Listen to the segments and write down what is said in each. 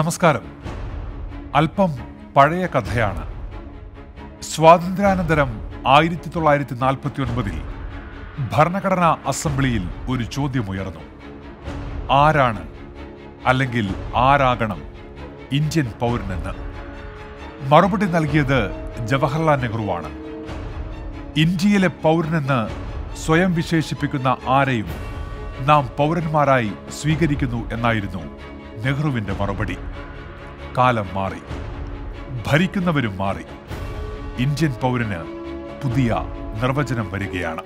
നമസ്കാരം അല്പം പഴയ കഥയാണ് സ്വാതന്ത്ര്യാനന്തരം ആയിരത്തി തൊള്ളായിരത്തി നാൽപ്പത്തി ഒൻപതിൽ ഭരണഘടനാ അസംബ്ലിയിൽ ഒരു ചോദ്യമുയർന്നു ആരാണ് അല്ലെങ്കിൽ ആരാകണം ഇന്ത്യൻ പൗരനെന്ന് മറുപടി നൽകിയത് ജവഹർലാൽ നെഹ്റുവാണ് ഇന്ത്യയിലെ പൗരനെന്ന് സ്വയം വിശേഷിപ്പിക്കുന്ന ആരെയും നാം പൗരന്മാരായി സ്വീകരിക്കുന്നു എന്നായിരുന്നു നെഹ്റുവിന്റെ മറുപടി കാലം മാറി ഭരിക്കുന്നവരും മാറി ഇന്ത്യൻ പൗരന് പുതിയ നിർവചനം വരികയാണ്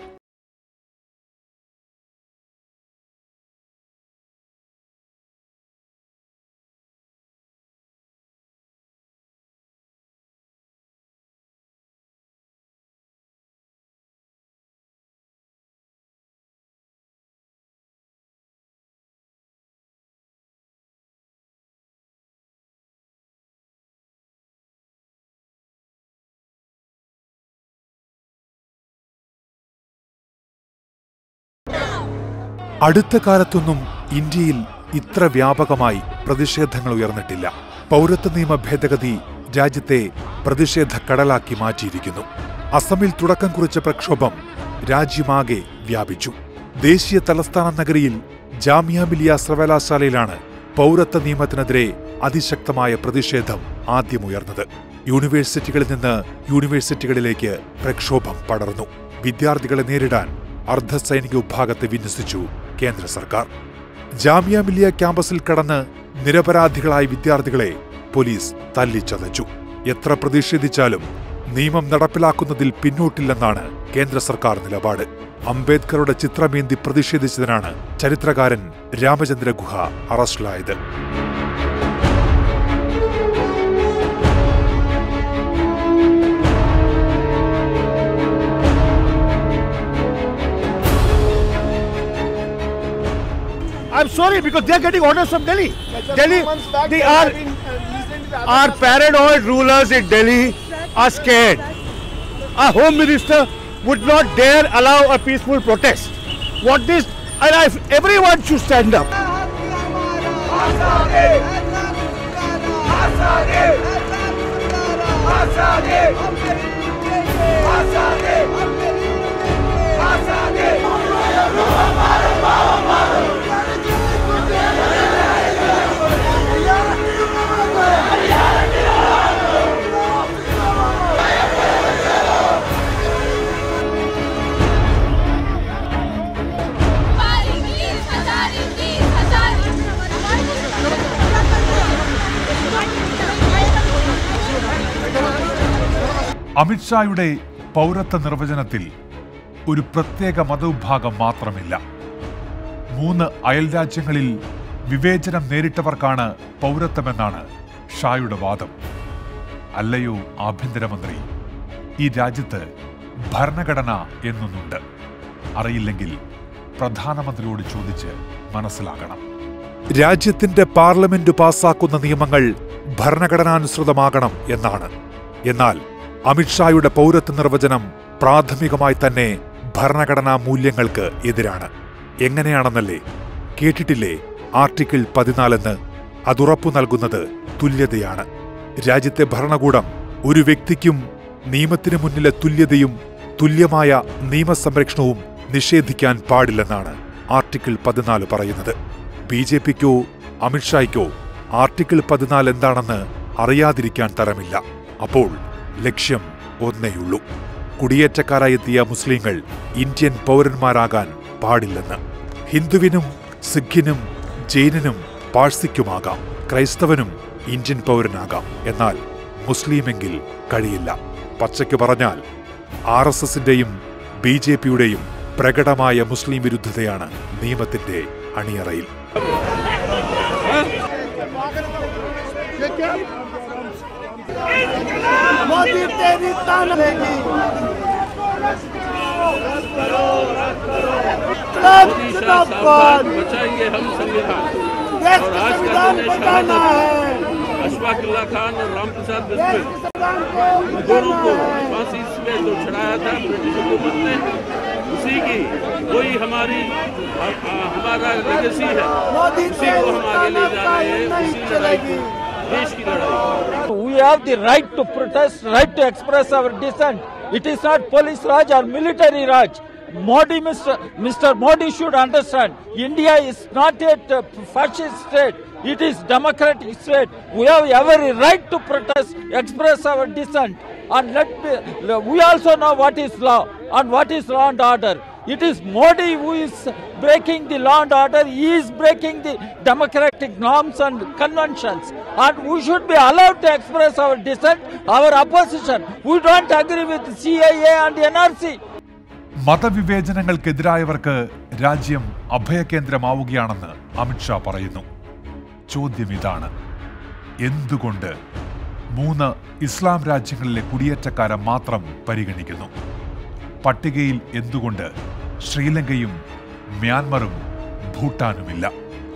അടുത്ത കാലത്തൊന്നും ഇന്ത്യയിൽ ഇത്ര വ്യാപകമായി പ്രതിഷേധങ്ങൾ ഉയർന്നിട്ടില്ല പൗരത്വ നിയമ ഭേദഗതി രാജ്യത്തെ പ്രതിഷേധ കടലാക്കി മാറ്റിയിരിക്കുന്നു അസമിൽ തുടക്കം കുറിച്ച പ്രക്ഷോഭം രാജ്യമാകെ വ്യാപിച്ചു ദേശീയ തലസ്ഥാന നഗരിയിൽ ജാമിയ മിലിയ സർവകലാശാലയിലാണ് പൗരത്വ നിയമത്തിനെതിരെ അതിശക്തമായ പ്രതിഷേധം ആദ്യമുയർന്നത് യൂണിവേഴ്സിറ്റികളിൽ നിന്ന് യൂണിവേഴ്സിറ്റികളിലേക്ക് പ്രക്ഷോഭം പടർന്നു വിദ്യാർത്ഥികളെ നേരിടാൻ അർദ്ധസൈനിക വിഭാഗത്തെ വിന്യസിച്ചു കേന്ദ്ര സർക്കാർ ജാമിയ മിലിയ ക്യാമ്പസിൽ കടന്ന് നിരപരാധികളായ വിദ്യാർത്ഥികളെ പോലീസ് തല്ലിച്ചതച്ചു എത്ര പ്രതിഷേധിച്ചാലും നിയമം നടപ്പിലാക്കുന്നതിൽ പിന്നോട്ടില്ലെന്നാണ് കേന്ദ്ര സർക്കാർ നിലപാട് അംബേദ്കറുടെ ചിത്രമേന്തി പ്രതിഷേധിച്ചതിനാണ് ചരിത്രകാരൻ രാമചന്ദ്ര ഗുഹ അറസ്റ്റിലായത് I'm sorry because they're getting orders from Delhi. Delhi, months back, they they are have been, uh, listening to our paranoid rulers in Delhi are scared. Our home minister would not dare allow a peaceful protest. What this, and I, everyone should stand up. हमारी तीस हजार तीस हजार അമിത്ഷായുടെ പൗരത്വ നിർവചനത്തിൽ ഒരു പ്രത്യേക മതവിഭാഗം മാത്രമില്ല മൂന്ന് അയൽരാജ്യങ്ങളിൽ വിവേചനം നേരിട്ടവർക്കാണ് പൗരത്വമെന്നാണ് ഷായുടെ വാദം അല്ലയോ ആഭ്യന്തരമന്ത്രി ഈ രാജ്യത്ത് ഭരണഘടന എന്നൊന്നുണ്ട് അറിയില്ലെങ്കിൽ പ്രധാനമന്ത്രിയോട് ചോദിച്ച് മനസ്സിലാക്കണം രാജ്യത്തിന്റെ പാർലമെന്റ് പാസാക്കുന്ന നിയമങ്ങൾ ഭരണഘടനാനുസൃതമാകണം എന്നാണ് എന്നാൽ അമിത്ഷായുടെ പൗരത്വ നിർവചനം പ്രാഥമികമായി തന്നെ ഭരണഘടനാ മൂല്യങ്ങൾക്ക് എതിരാണ് എങ്ങനെയാണെന്നല്ലേ കേട്ടിട്ടില്ലേ ആർട്ടിക്കിൾ പതിനാലെന്ന് അതുറപ്പു നൽകുന്നത് തുല്യതയാണ് രാജ്യത്തെ ഭരണകൂടം ഒരു വ്യക്തിക്കും നിയമത്തിനു മുന്നിലെ തുല്യതയും തുല്യമായ നിയമസംരക്ഷണവും നിഷേധിക്കാൻ പാടില്ലെന്നാണ് ആർട്ടിക്കിൾ പതിനാല് പറയുന്നത് ബി ജെ പിക്കോ അമിത്ഷായ്ക്കോ ആർട്ടിക്കിൾ പതിനാല് എന്താണെന്ന് അറിയാതിരിക്കാൻ തരമില്ല അപ്പോൾ ലക്ഷ്യം ഒന്നേയുള്ളൂ കുടിയേറ്റക്കാരായി എത്തിയ മുസ്ലിങ്ങൾ ഇന്ത്യൻ പൗരന്മാരാകാൻ പാടില്ലെന്ന് ഹിന്ദുവിനും സിഖിനും ജൈനനും പാഴ്സിക്കുമാകാം ക്രൈസ്തവനും ഇന്ത്യൻ പൗരനാകാം എന്നാൽ മുസ്ലിമെങ്കിൽ കഴിയില്ല പച്ചയ്ക്ക് പറഞ്ഞാൽ ആർ എസ് എസിന്റെയും ബി ജെ പിയുടെയും പ്രകടമായ മുസ്ലിം വിരുദ്ധതയാണ് നിയമത്തിന്റെ അണിയറയിൽ मोदी तेरी तान लेगी मोदी शाह सावधान बचाएंगे हम संविधान देश और का आज का संविधान दिन है बचाना है अशफाकुल्ला खान और राम प्रसाद देश बिस्मिल के संविधान को दोनों को बचाना है फांसी पे जो चढ़ाया था ब्रिटिश हुकूमत ने उसी की वही हमारी ह- ह- हमारा लेगेसी है मोदी उसी को हम आगे ले जा रहे हैं नहीं उसी लड़ाई को चलेगी देश की लड़ाई We have the right to protest, right to express our dissent. It is not police Raj or military Raj. Modi, Mr. Mr. Modi should understand. India is not a uh, fascist state. It is democratic state. We have every right to protest, express our dissent. And let me, we also know what is law and what is law and order. It is Modi who is breaking the law and order. He is breaking the democratic norms and conventions. And we should be allowed to express our dissent, our opposition. We don't agree with CIA and NRC. മതവിവേചനങ്ങൾക്കെതിരായവർക്ക് രാജ്യം അഭയകേന്ദ്രമാവുകയാണെന്ന് അമിത്ഷാ പറയുന്നു ചോദ്യം ഇതാണ് എന്തുകൊണ്ട് മൂന്ന് ഇസ്ലാം രാജ്യങ്ങളിലെ കുടിയേറ്റക്കാരെ മാത്രം പരിഗണിക്കുന്നു പട്ടികയിൽ എന്തുകൊണ്ട് ശ്രീലങ്കയും മ്യാൻമറും ഭൂട്ടാനുമില്ല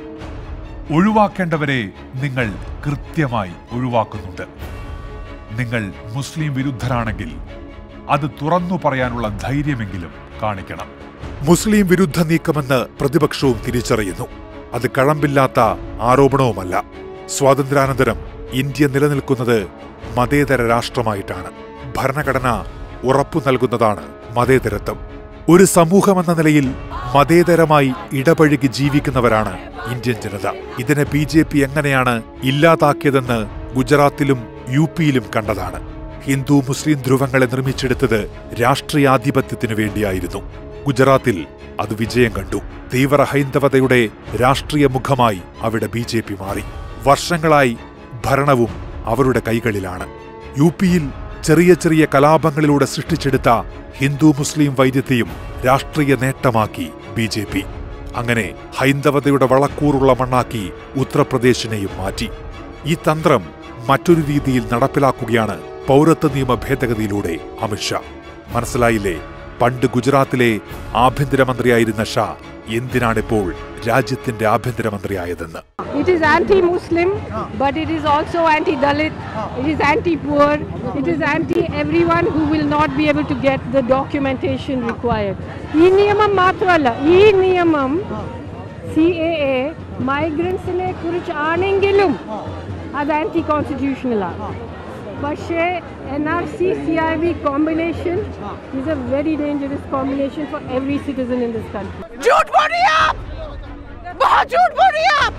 ഒഴിവാക്കേണ്ടവരെ നിങ്ങൾ കൃത്യമായി ഒഴിവാക്കുന്നുണ്ട് നിങ്ങൾ മുസ്ലിം വിരുദ്ധരാണെങ്കിൽ അത് തുറന്നു പറയാനുള്ള ധൈര്യമെങ്കിലും കാണിക്കണം മുസ്ലിം വിരുദ്ധ നീക്കമെന്ന് പ്രതിപക്ഷവും തിരിച്ചറിയുന്നു അത് കഴമ്പില്ലാത്ത ആരോപണവുമല്ല സ്വാതന്ത്ര്യാനന്തരം ഇന്ത്യ നിലനിൽക്കുന്നത് മതേതര രാഷ്ട്രമായിട്ടാണ് ഭരണഘടന ഉറപ്പു നൽകുന്നതാണ് മതേതരത്വം ഒരു സമൂഹമെന്ന നിലയിൽ മതേതരമായി ഇടപഴകി ജീവിക്കുന്നവരാണ് ഇന്ത്യൻ ജനത ഇതിനെ ബി ജെ പി എങ്ങനെയാണ് ഇല്ലാതാക്കിയതെന്ന് ഗുജറാത്തിലും യു പിയിലും കണ്ടതാണ് ഹിന്ദു മുസ്ലിം ധ്രുവങ്ങളെ നിർമ്മിച്ചെടുത്തത് രാഷ്ട്രീയാധിപത്യത്തിനു വേണ്ടിയായിരുന്നു ഗുജറാത്തിൽ അത് വിജയം കണ്ടു തീവ്ര ഹൈന്ദവതയുടെ രാഷ്ട്രീയ മുഖമായി അവിടെ ബി ജെ പി മാറി വർഷങ്ങളായി ഭരണവും അവരുടെ കൈകളിലാണ് യു പിയിൽ ചെറിയ ചെറിയ കലാപങ്ങളിലൂടെ സൃഷ്ടിച്ചെടുത്ത ഹിന്ദു മുസ്ലിം വൈദ്യത്തെയും രാഷ്ട്രീയ നേട്ടമാക്കി ബി ജെ പി അങ്ങനെ ഹൈന്ദവതയുടെ വളക്കൂറുള്ള മണ്ണാക്കി ഉത്തർപ്രദേശിനെയും മാറ്റി ഈ തന്ത്രം മറ്റൊരു രീതിയിൽ നടപ്പിലാക്കുകയാണ് പൗരത്വ നിയമ ഭേദഗതിയിലൂടെ അമിത്ഷാ മനസ്സിലായില്ലേ പണ്ട് ഗുജറാത്തിലെ ആഭ്യന്തരമന്ത്രിയായിരുന്ന ഷാ എന്തിനാണിപ്പോൾ രാജ്യത്തിന്റെ ആഭ്യന്തരമന്ത്രിയായതെന്ന് It is anti-Muslim, but it is also anti-Dalit. It is anti-poor. It is anti-everyone who will not be able to get the documentation required. ഈ നിയമം മാത്രമല്ല ഈ നിയമം സി എ എ മൈഗ്രൻസിനെ കുറിച്ച് ആണെങ്കിലും അത് ആന്റി കോൺസ്റ്റിറ്റ്യൂഷണലാണ് പക്ഷേ N R C C I V combination is a very dangerous combination for every citizen in this country झूठ बोल रही है आप बहुत झूठ बोल रही है आप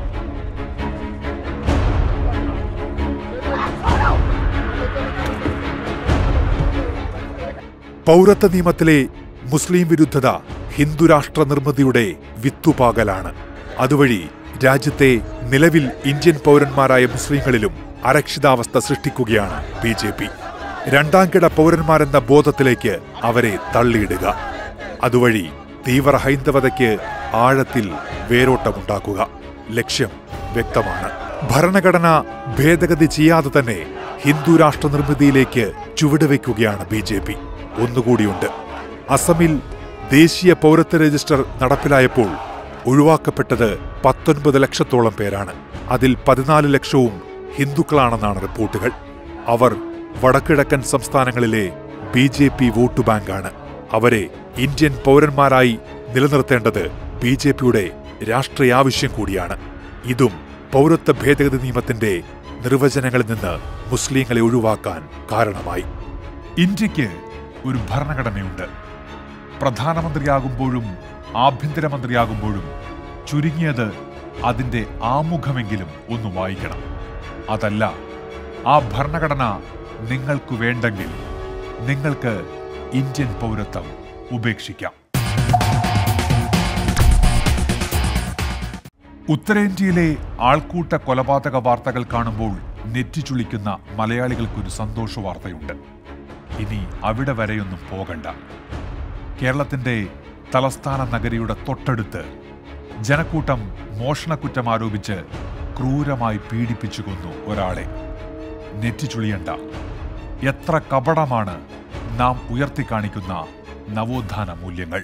പൗരത്വ നിയമത്തിലെ മുസ്ലിം വിരുദ്ധത ഹിന്ദുരാഷ്ട്ര നിർമ്മിതിയുടെ വിത്തുപാകലാണ് അതുവഴി രാജ്യത്തെ നിലവിൽ ഇന്ത്യൻ പൗരന്മാരായ മുസ്ലിങ്ങളിലും അരക്ഷിതാവസ്ഥ സൃഷ്ടിക്കുകയാണ് ബി ജെ പി രണ്ടാംകിട പൗരന്മാരെന്ന ബോധത്തിലേക്ക് അവരെ തള്ളിയിടുക അതുവഴി തീവ്ര ഹൈന്ദവതയ്ക്ക് ആഴത്തിൽ വേരോട്ടമുണ്ടാക്കുക ലക്ഷ്യം വ്യക്തമാണ് ഭരണഘടന ഭേദഗതി ചെയ്യാതെ തന്നെ ഹിന്ദു രാഷ്ട്ര നിർമ്മിതിയിലേക്ക് ചുവടുവെക്കുകയാണ് ബി ജെ പി ഒന്നുകൂടിയുണ്ട് അസമിൽ ദേശീയ പൗരത്വ രജിസ്റ്റർ നടപ്പിലായപ്പോൾ ഒഴിവാക്കപ്പെട്ടത് പത്തൊൻപത് ലക്ഷത്തോളം പേരാണ് അതിൽ പതിനാല് ലക്ഷവും ഹിന്ദുക്കളാണെന്നാണ് റിപ്പോർട്ടുകൾ അവർ വടക്കിഴക്കൻ സംസ്ഥാനങ്ങളിലെ ബി ജെ പി വോട്ട് ബാങ്കാണ് അവരെ ഇന്ത്യൻ പൗരന്മാരായി നിലനിർത്തേണ്ടത് ബി ജെ പിയുടെ രാഷ്ട്രീയ ആവശ്യം കൂടിയാണ് ഇതും പൗരത്വ ഭേദഗതി നിയമത്തിന്റെ നിർവചനങ്ങളിൽ നിന്ന് മുസ്ലിങ്ങളെ ഒഴിവാക്കാൻ കാരണമായി ഇന്ത്യക്ക് ഒരു ഭരണഘടനയുണ്ട് പ്രധാനമന്ത്രിയാകുമ്പോഴും ആഭ്യന്തരമന്ത്രിയാകുമ്പോഴും ചുരുങ്ങിയത് അതിന്റെ ആമുഖമെങ്കിലും ഒന്ന് വായിക്കണം അതല്ല ആ ഭരണഘടന നിങ്ങൾക്ക് വേണ്ടെങ്കിൽ നിങ്ങൾക്ക് ഇന്ത്യൻ പൗരത്വം ഉപേക്ഷിക്കാം ഉത്തരേന്ത്യയിലെ ആൾക്കൂട്ട കൊലപാതക വാർത്തകൾ കാണുമ്പോൾ നെറ്റിച്ചുളിക്കുന്ന മലയാളികൾക്കൊരു സന്തോഷ വാർത്തയുണ്ട് ഇനി അവിടെ വരെയൊന്നും പോകണ്ട കേരളത്തിന്റെ തലസ്ഥാന നഗരിയുടെ തൊട്ടടുത്ത് ജനക്കൂട്ടം മോഷണക്കുറ്റം ആരോപിച്ച് ക്രൂരമായി പീഡിപ്പിച്ചു കൊന്നു ഒരാളെ നെറ്റിച്ചുളിയണ്ട എത്ര കപടമാണ് നാം ഉയർത്തിക്കാണിക്കുന്ന നവോത്ഥാന മൂല്യങ്ങൾ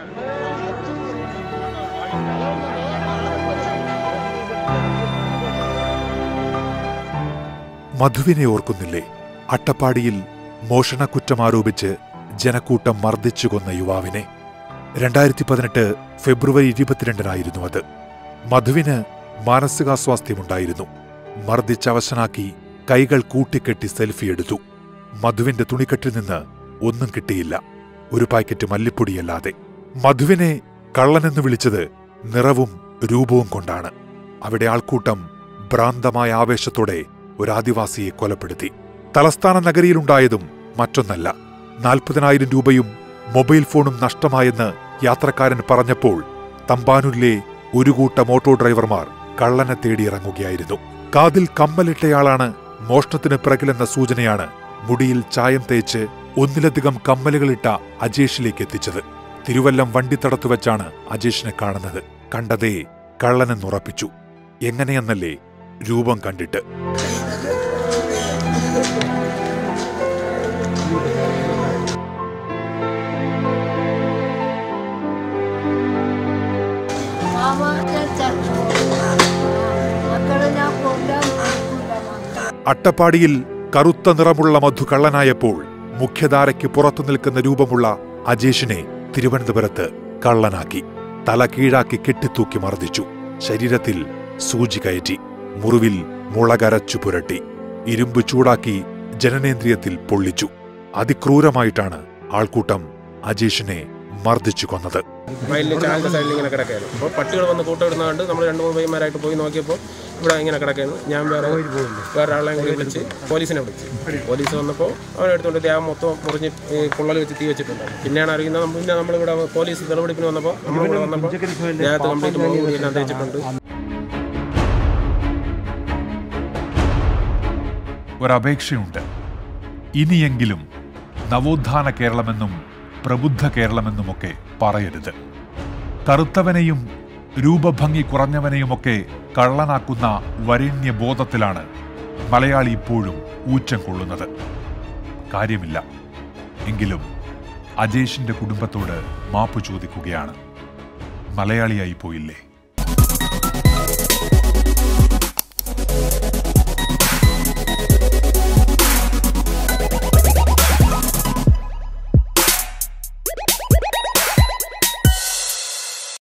മധുവിനെ ഓർക്കുന്നില്ലേ അട്ടപ്പാടിയിൽ മോഷണക്കുറ്റം ആരോപിച്ച് ജനക്കൂട്ടം മർദ്ദിച്ചു കൊന്ന യുവാവിനെ രണ്ടായിരത്തി പതിനെട്ട് ഫെബ്രുവരി ഇരുപത്തിരണ്ടിനായിരുന്നു അത് മധുവിന് മാനസികാസ്വാസ്ഥ്യമുണ്ടായിരുന്നു മർദ്ദിച്ചവശനാക്കി കൈകൾ കൂട്ടിക്കെട്ടി സെൽഫി എടുത്തു മധുവിന്റെ തുണിക്കെട്ടിൽ നിന്ന് ഒന്നും കിട്ടിയില്ല ഒരു പാക്കറ്റ് മല്ലിപ്പൊടിയല്ലാതെ മധുവിനെ കള്ളനെന്ന് വിളിച്ചത് നിറവും രൂപവും കൊണ്ടാണ് അവിടെ ആൾക്കൂട്ടം ഭ്രാന്തമായ ആവേശത്തോടെ ഒരു ആദിവാസിയെ കൊലപ്പെടുത്തി തലസ്ഥാന നഗരിയിലുണ്ടായതും മറ്റൊന്നല്ല നാൽപ്പതിനായിരം രൂപയും മൊബൈൽ ഫോണും നഷ്ടമായെന്ന് യാത്രക്കാരൻ പറഞ്ഞപ്പോൾ തമ്പാനൂരിലെ ഒരു കൂട്ടം ഓട്ടോ ഡ്രൈവർമാർ കള്ളനെ തേടിയിറങ്ങുകയായിരുന്നു കാതിൽ കമ്മലിട്ടയാളാണ് മോഷണത്തിന് പിറകിലെന്ന സൂചനയാണ് മുടിയിൽ ചായം തേച്ച് ഒന്നിലധികം കമ്മലുകളിട്ട അജേഷിലേക്ക് എത്തിച്ചത് തിരുവല്ലം വണ്ടിത്തടത്തു വെച്ചാണ് അജേഷിനെ കാണുന്നത് കണ്ടതേ കള്ളനെന്നുറപ്പിച്ചു എങ്ങനെയെന്നല്ലേ രൂപം കണ്ടിട്ട് മക്കളെ ഞാൻ കൊല്ലാൻ നോക്കൂല മക്കളെ അട്ടപ്പാടിയിൽ കറുത്ത നിറമുള്ള മധു കള്ളനായപ്പോൾ മുഖ്യധാരയ്ക്ക് പുറത്തു നിൽക്കുന്ന രൂപമുള്ള അജേഷിനെ തിരുവനന്തപുരത്ത് കള്ളനാക്കി തല കീഴാക്കി കെട്ടിത്തൂക്കി മർദ്ദിച്ചു ശരീരത്തിൽ സൂചി കയറ്റി മുറിവിൽ മുളകരച്ചു പുരട്ടി ഇരുമ്പ് ചൂടാക്കി ജനനേന്ദ്രിയത്തിൽ പൊള്ളിച്ചു അതിക്രൂരമായിട്ടാണ് ആൾക്കൂട്ടം അജേഷിനെ മർദ്ദിച്ചു കൊന്നത് വയലിൽ ചാലിൻ്റെ സൈഡിൽ ഇങ്ങനെ കിടക്കായിരുന്നു അപ്പോൾ പട്ടികൾ വന്ന് കൂട്ടമിടുന്നതുകൊണ്ട് നമ്മൾ രണ്ട് മൂന്ന് പയ്യന്മാരായിട്ട് പോയി നോക്കിയപ്പോൾ ഇവിടെ ഇങ്ങനെ കിടക്കായിരുന്നു ഞാൻ വേറെ വേറെ ആളെ കൂടി വിളിച്ച് പോലീസിനെ വിളിച്ച് പോലീസ് വന്നപ്പോൾ അവരെ എടുത്തുകൊണ്ട് ദേഹം മൊത്തം മുറിഞ്ഞ് ഈ പൊള്ളൽ വെച്ച് തീ വെച്ചിട്ടുണ്ട് പിന്നെയാണ് അറിയുന്നത് നമ്മൾ- പിന്നെ നമ്മളിവിടെ പോലീസ് തെളിവെടുപ്പിന് വന്നപ്പോൾ നമ്മളിവിടെ വന്നപ്പോൾ ദേഹത്ത് കംപ്ലീറ്റ് മുളക് പൊടി എല്ലാം തേച്ചിട്ടുണ്ട് ഒരപേക്ഷയുണ്ട് ഇനിയെങ്കിലും നവോത്ഥാന കേരളമെന്നും പ്രബുദ്ധ കേരളമെന്നുമൊക്കെ പറയരുത് കറുത്തവനെയും രൂപഭംഗി കുറഞ്ഞവനെയുമൊക്കെ കള്ളനാക്കുന്ന വരേണ്യബോധത്തിലാണ് മലയാളി ഇപ്പോഴും ഊറ്റം കൊള്ളുന്നത് കാര്യമില്ല എങ്കിലും അജേഷിന്റെ കുടുംബത്തോട് മാപ്പ് ചോദിക്കുകയാണ് മലയാളിയായി പോയില്ലേ